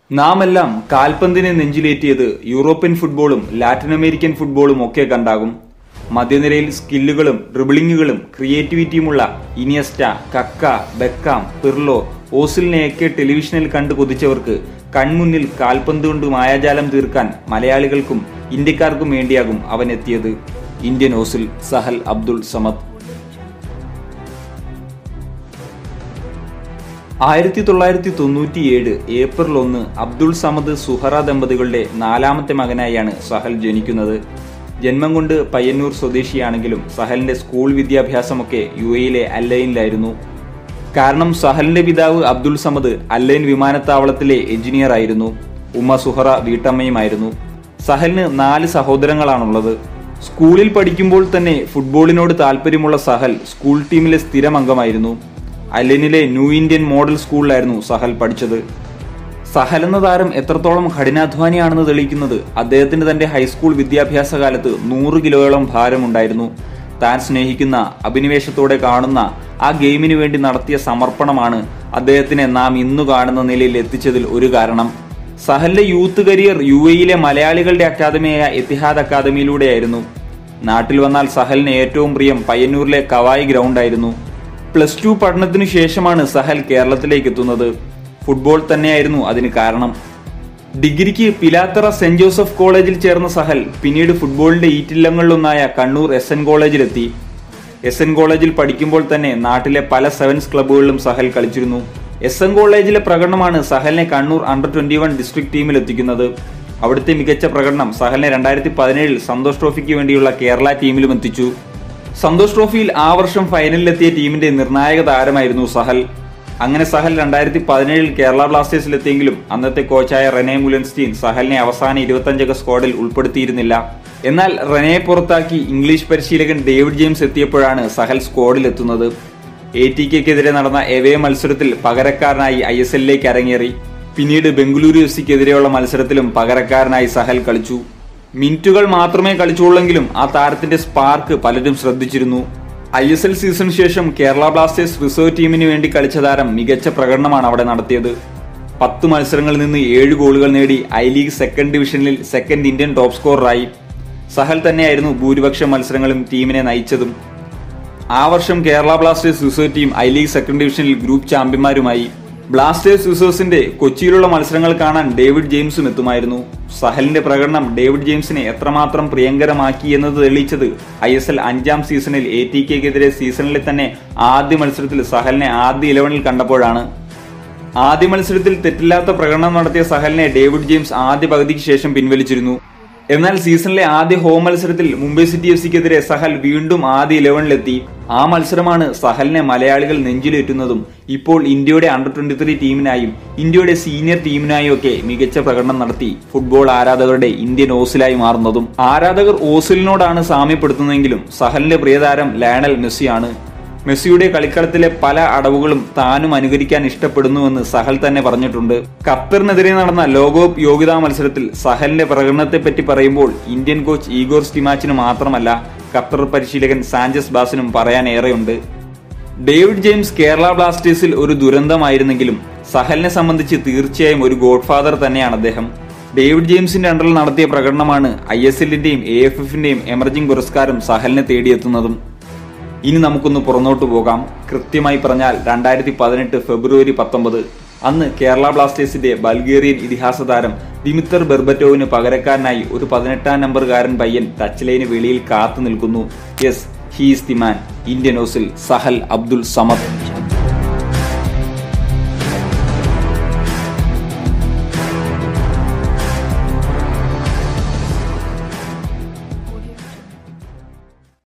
നാം എല്ലാം കാൽപന്തിനെ നെഞ്ചിലേറ്റിയത് യൂറോപ്യൻ ഫുട്ബോളും ലാറ്റിൻ അമേരിക്കൻ ഫുട്ബോളും ഒക്കെ കണ്ടാകും മധ്യനിരയിൽ സ്കില്ലുകളും ഡ്രിബിളിങ്ങുകളും ക്രിയേറ്റിവിറ്റിയുമുള്ള ഇനിയസ്റ്റ കക്ക ബെക്കാം പിർലോ ഓസിലിനെയൊക്കെ ടെലിവിഷനിൽ കണ്ടു കൊതിച്ചവർക്ക് കൺമുന്നിൽ കാൽപന്ത് കൊണ്ട് മായാജാലം തീർക്കാൻ മലയാളികൾക്കും ഇന്ത്യക്കാർക്കും വേണ്ടിയാകും അവൻ എത്തിയത് ഇന്ത്യൻ ഓസിൽ സഹൽ അബ്ദുൾ സമദ് ആയിരത്തി തൊള്ളായിരത്തി തൊണ്ണൂറ്റിയേഴ് ഏപ്രിൽ ഒന്ന് അബ്ദുൾ സമദ് സുഹറ ദമ്പതികളുടെ നാലാമത്തെ മകനായാണ് സഹൽ ജനിക്കുന്നത് ജന്മം കൊണ്ട് പയ്യന്നൂർ സ്വദേശിയാണെങ്കിലും സഹലിന്റെ സ്കൂൾ വിദ്യാഭ്യാസമൊക്കെ യു എയിലെ അല്ലൈനിലായിരുന്നു കാരണം സഹലിന്റെ പിതാവ് അബ്ദുൾ സമദ് അല്ലൈൻ വിമാനത്താവളത്തിലെ എഞ്ചിനീയർ ആയിരുന്നു ഉമ്മ സുഹറ വീട്ടമ്മയുമായിരുന്നു സഹലിന് നാല് സഹോദരങ്ങളാണുള്ളത് സ്കൂളിൽ പഠിക്കുമ്പോൾ തന്നെ ഫുട്ബോളിനോട് താല്പര്യമുള്ള സഹൽ സ്കൂൾ ടീമിലെ സ്ഥിരം അംഗമായിരുന്നു അലനിലെ ന്യൂ ഇന്ത്യൻ മോഡൽ സ്കൂളിലായിരുന്നു സഹൽ പഠിച്ചത് സഹൽ എന്ന താരം എത്രത്തോളം കഠിനാധ്വാനിയാണെന്ന് തെളിയിക്കുന്നത് അദ്ദേഹത്തിന് തന്റെ ഹൈസ്കൂൾ വിദ്യാഭ്യാസ കാലത്ത് നൂറ് കിലോയോളം ഭാരമുണ്ടായിരുന്നു താൻ സ്നേഹിക്കുന്ന അഭിനിവേശത്തോടെ കാണുന്ന ആ ഗെയിമിന് വേണ്ടി നടത്തിയ സമർപ്പണമാണ് അദ്ദേഹത്തിനെ നാം ഇന്നു കാണുന്ന നിലയിൽ എത്തിച്ചതിൽ ഒരു കാരണം സഹലിന്റെ യൂത്ത് കരിയർ യു എയിലെ മലയാളികളുടെ അക്കാദമിയായ എത്തിഹാദ് അക്കാദമിയിലൂടെയായിരുന്നു നാട്ടിൽ വന്നാൽ സഹലിന് ഏറ്റവും പ്രിയം പയ്യന്നൂരിലെ കവായി ഗ്രൗണ്ടായിരുന്നു പ്ലസ് ടു പഠനത്തിനു ശേഷമാണ് സഹൽ കേരളത്തിലേക്ക് എത്തുന്നത് ഫുട്ബോൾ തന്നെയായിരുന്നു അതിന് കാരണം ഡിഗ്രിക്ക് പിലാത്തറ സെന്റ് ജോസഫ് കോളേജിൽ ചേർന്ന സഹൽ പിന്നീട് ഫുട്ബോളിന്റെ ഈറ്റില്ലങ്ങളിലൊന്നായ കണ്ണൂർ എസ് എൻ കോളേജിലെത്തി എസ് എൻ കോളേജിൽ പഠിക്കുമ്പോൾ തന്നെ നാട്ടിലെ പല സെവൻസ് ക്ലബ്ബുകളിലും സഹൽ കളിച്ചിരുന്നു എസ് എൻ കോളേജിലെ പ്രകടനമാണ് സഹലിനെ Kannur under twenty one district ടീമിൽ എത്തിക്കുന്നത് അവിടുത്തെ മികച്ച പ്രകടനം സഹലിനെ രണ്ടായിരത്തി പതിനേഴിൽ സന്തോഷ് ട്രോഫിക്ക് വേണ്ടിയുള്ള കേരള ടീമിലും എത്തിച്ചു സന്തോഷ് ട്രോഫിയിൽ ആ വർഷം ഫൈനലിലെത്തിയ ടീമിന്റെ നിർണായക താരമായിരുന്നു സഹൽ അങ്ങനെ സഹൽ രണ്ടായിരത്തി പതിനേഴിൽ കേരള ബ്ലാസ്റ്റേഴ്സിലെത്തിയെങ്കിലും അന്നത്തെ കോച്ചായ റെനെ മുലൻസ്റ്റീൻ സഹലിനെ അവസാന ഇരുപത്തഞ്ചംഗ സ്ക്വാഡിൽ ഉൾപ്പെടുത്തിയിരുന്നില്ല എന്നാൽ റെനെ പുറത്താക്കി ഇംഗ്ലീഷ് പരിശീലകൻ ഡേവിഡ് ജെയിംസ് എത്തിയപ്പോഴാണ് സഹൽ സ്ക്വാഡിൽ എത്തുന്നത് എ ടി കെക്കെതിരെ നടന്ന എവേ മത്സരത്തിൽ പകരക്കാരനായി ഐ എസ് എല്ലിലേക്ക് അരങ്ങേറി പിന്നീട് ബംഗളൂരു എഫ് സിക്കെതിരെയുള്ള മത്സരത്തിലും പകരക്കാരനായി സഹൽ കളിച്ചു മിനിറ്റുകൾ മാത്രമേ കളിച്ചുള്ളെങ്കിലും ആ താരത്തിന്റെ സ്പാർക്ക് പലരും ശ്രദ്ധിച്ചിരുന്നു ഐ എസ് എൽ സീസണിന് ശേഷം കേരള ബ്ലാസ്റ്റേഴ്സ് റിസർവ് ടീമിന് വേണ്ടി കളിച്ച താരം മികച്ച പ്രകടനമാണ് അവിടെ നടത്തിയത് പത്ത് മത്സരങ്ങളിൽ നിന്ന് ഏഴ് ഗോളുകൾ നേടി ഐ ലീഗ് സെക്കൻഡ് ഡിവിഷനിൽ സെക്കൻഡ് ഇന്ത്യൻ ടോപ്പ് സ്കോററായി സഹൽ തന്നെയായിരുന്നു ഭൂരിപക്ഷം മത്സരങ്ങളും ടീമിനെ നയിച്ചതും ആ വർഷം Kerala Blasters reserve team I League second ഡിവിഷനിൽ ഗ്രൂപ്പ് ചാമ്പ്യന്മാരുമായി ബ്ലാസ്റ്റേഴ്സ് റിസേഴ്സിന്റെ കൊച്ചിയിലുള്ള മത്സരങ്ങൾ കാണാൻ ഡേവിഡ് ജെയിംസും എത്തുമായിരുന്നു സഹലിന്റെ പ്രകടനം ഡേവിഡ് ജെയിംസിനെ എത്രമാത്രം പ്രിയങ്കരമാക്കി എന്നത് തെളിയിച്ചത് ഐ എസ് എൽ അഞ്ചാം സീസണിൽ എ ടി കെക്കെതിരെ സീസണിലെ തന്നെ ആദ്യ മത്സരത്തിൽ സഹലിനെ ആദ്യ ഇലവനിൽ കണ്ടപ്പോഴാണ് ആദ്യ മത്സരത്തിൽ തെറ്റില്ലാത്ത പ്രകടനം നടത്തിയ സഹലിനെ ഡേവിഡ് ജെയിംസ് ആദ്യ പകുതിക്ക് ശേഷം പിൻവലിച്ചിരുന്നു എന്നാൽ സീസണിലെ ആദ്യ ഹോം മത്സരത്തിൽ മുംബൈ സിറ്റി എഫ് സിക്കെതിരെ സഹൽ വീണ്ടും ആദ്യ ഇലവനിലെത്തി ആ മത്സരമാണ് സഹലിനെ മലയാളികൾ നെഞ്ചിലേറ്റുന്നതും ഇപ്പോൾ ഇന്ത്യയുടെ അണ്ടർ ട്വന്റി ത്രീ ടീമിനായും ഇന്ത്യയുടെ സീനിയർ ടീമിനായും ഒക്കെ മികച്ച പ്രകടനം നടത്തി ഫുട്ബോൾ ആരാധകരുടെ ഇന്ത്യൻ ഓസിലായി മാറുന്നതും ആരാധകർ ഓസിലിനോടാണ് സാമ്യപ്പെടുത്തുന്നതെങ്കിലും സഹലിന്റെ പ്രിയതാരം ലയണൽ മെസ്സിയാണ് മെസ്സിയുടെ കളിക്കളത്തിലെ പല അടവുകളും താനും അനുകരിക്കാൻ ഇഷ്ടപ്പെടുന്നുവെന്ന് സഹൽ തന്നെ പറഞ്ഞിട്ടുണ്ട് ഖത്തറിനെതിരെ നടന്ന ലോകകപ്പ് യോഗ്യതാ മത്സരത്തിൽ സഹലിന്റെ പ്രകടനത്തെപ്പറ്റി പറയുമ്പോൾ ഇന്ത്യൻ കോച്ച് ഈഗോർ സ്റ്റിമാച്ചിന് മാത്രമല്ല ഖത്തർ പരിശീലകൻ സാഞ്ചസ് ബാസിനും പറയാനേറെയുണ്ട് ഡേവിഡ് ജെയിംസ് കേരള ബ്ലാസ്റ്റേഴ്സിൽ ഒരു ദുരന്തമായിരുന്നെങ്കിലും സഹലിനെ സംബന്ധിച്ച് തീർച്ചയായും ഒരു ഗോഡ്ഫാദർ തന്നെയാണ് അദ്ദേഹം ഡേവിഡ് ജെയിംസിന്റെ അണ്ടറിൽ നടത്തിയ പ്രകടനമാണ് ഐ എസ് എല്ലിന്റെയും എ എഫ് എഫിന്റെയും എമർജിംഗ് പുരസ്കാരം സഹലിനെ തേടിയെത്തുന്നതും ഇനി നമുക്കൊന്ന് പുറന്നോട്ട് പോകാം കൃത്യമായി പറഞ്ഞാൽ രണ്ടായിരത്തി പതിനെട്ട് ഫെബ്രുവരി പത്തൊമ്പത് അന്ന് കേരള ബ്ലാസ്റ്റേഴ്സിന്റെ ബൾഗേറിയൻ ഇതിഹാസ താരം ദിമിത്തർ ബെർബറ്റോവിന് പകരക്കാരനായി ഒരു പതിനെട്ടാം നമ്പറുകാരൻ പയ്യൻ ടച്ച് ലൈന് വെളിയിൽ കാത്തു നിൽക്കുന്നു yes he's the man Indian Ozil Sahal Abdul Samad